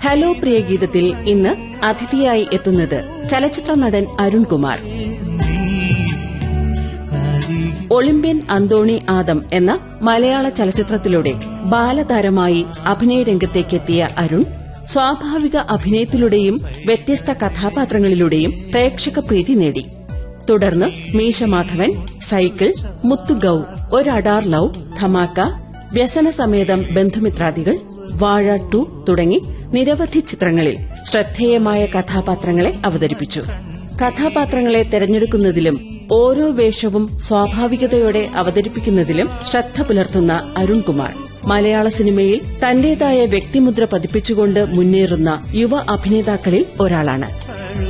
hello പ്രിയ ഗീതത്തിൽ ഇന്ന് അതിഥിയായി എത്തുന്നത് ചലച്ചിത്ര നടൻ അരുൺകുമാർ ഒളിമ്പ്യൻ അന്തോണി ആദം എന്ന മലയാള ചലച്ചിത്രത്തിലൂടെ ബാലതാരമായി അഭിനയരംഗത്തേക്കെത്തിയ അരുൺ സ്വാഭാവിക അഭിനയത്തിലൂടെയും വ്യത്യസ്ത കഥാപാത്രങ്ങളിലൂടെയും പ്രേക്ഷക പ്രീതി നേടി തുടർന്ന് Meeshamadhavan cycle Muthugau Oru Adaar love Dhamaka Vyasanasametham Bandhumithradikal Vaazha two തുടങ്ങി നിരവധി ചിത്രങ്ങളിൽ ശ്രദ്ധേയമായ കഥാപാത്രങ്ങളെ അവതരിപ്പിച്ചു കഥാപാത്രങ്ങളെ തെരഞ്ഞെടുക്കുന്നതിലും ഓരോ വേഷവും സ്വാഭാവികതയോടെ അവതരിപ്പിക്കുന്നതിലും ശ്രദ്ധ പുലർത്തുന്ന അരുൺകുമാർ മലയാള സിനിമയിൽ തന്റേതായ വ്യക്തിമുദ്ര പതിപ്പിച്ചുകൊണ്ട് മുന്നേറുന്ന യുവ അഭിനേതാക്കളിൽ ഒരാളാണ്